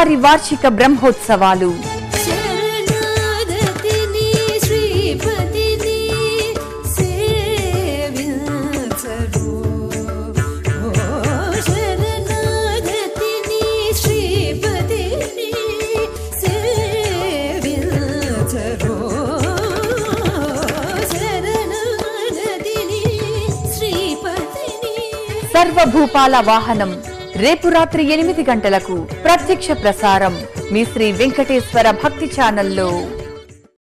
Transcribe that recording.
అమ్మవారి వార్షిక బ్రహ్మోత్సవాలు శరణాగతిని శ్రీపతిని సేవించరు ఓ శరణాగతిని శ్రీపతిని సేవించరు శరణాగతిని శ్రీపతిని సర్వభూపాల వాహనం రేపు రాత్రి ఎనిమిది గంటలకు ప్రత్యక్ష ప్రసారం మీ శ్రీ వెంకటేశ్వర భక్తి ఛానల్లో